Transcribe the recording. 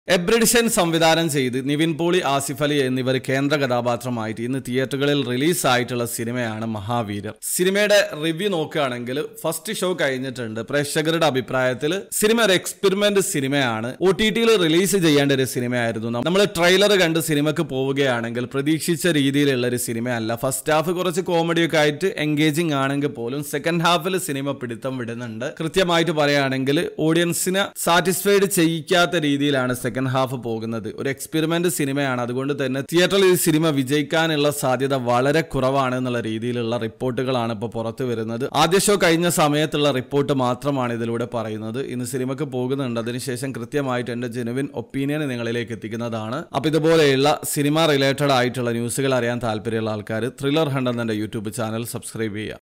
എബ്രിഡിഷൻ സംവിധാനം ചെയ്ത് നിവിൻ പോളി ആസിഫ് അലി എന്നിവർ കേന്ദ്ര കഥാപാത്രമായിട്ട് ഇന്ന് തിയേറ്ററുകളിൽ റിലീസ് ആയിട്ടുള്ള സിനിമയാണ് മഹാവീരർ സിനിമയുടെ റിവ്യൂ നോക്കുകയാണെങ്കിൽ ഫസ്റ്റ് ഷോ കഴിഞ്ഞിട്ടുണ്ട് പ്രേക്ഷകരുടെ അഭിപ്രായത്തിൽ സിനിമ ഒരു എക്സ്പെരിമെന്റ് സിനിമയാണ് ഒ ടി ടിയിൽ റിലീസ് ചെയ്യേണ്ട ഒരു സിനിമയായിരുന്നു നമ്മൾ ട്രെയിലർ കണ്ട് സിനിമക്ക് പോവുകയാണെങ്കിൽ പ്രതീക്ഷിച്ച രീതിയിലുള്ള ഒരു സിനിമയല്ല ഫസ്റ്റ് ഹാഫ് കുറച്ച് കോമഡിയൊക്കെ ആയിട്ട് എൻഗേജിങ് ആണെങ്കിൽ പോലും സെക്കൻഡ് ഹാഫിൽ സിനിമ പിടുത്തം വിടുന്നുണ്ട് കൃത്യമായിട്ട് പറയുകയാണെങ്കിൽ ഓഡിയൻസിനെ സാറ്റിസ്ഫൈഡ് ചെയ്യിക്കാത്ത രീതിയിലാണ് സെക്കൻഡ് ഹാഫ് പോകുന്നത് ഒരു എക്സ്പെരിമെന്റ് സിനിമയാണ് അതുകൊണ്ട് തന്നെ തിയേറ്ററിൽ ഈ സിനിമ വിജയിക്കാനുള്ള സാധ്യത വളരെ കുറവാണ് എന്നുള്ള രീതിയിലുള്ള റിപ്പോർട്ടുകളാണ് ഇപ്പോൾ പുറത്തു വരുന്നത് ആദ്യ ഷോ കഴിഞ്ഞ സമയത്തുള്ള റിപ്പോർട്ട് മാത്രമാണ് ഇതിലൂടെ പറയുന്നത് ഇന്ന് സിനിമക്ക് പോകുന്നുണ്ട് അതിനുശേഷം കൃത്യമായിട്ട് എന്റെ ജെനുവിൻ ഒപ്പീനിയൻ നിങ്ങളിലേക്ക് എത്തിക്കുന്നതാണ് അപ്പൊ ഇതുപോലെയുള്ള സിനിമ റിലേറ്റഡ് ആയിട്ടുള്ള ന്യൂസുകൾ അറിയാൻ താല്പര്യമുള്ള ആൾക്കാർ ത്രില്ലർ ഹണ്ട് എന്ന യൂട്യൂബ് ചാനൽ സബ്സ്ക്രൈബ് ചെയ്യുക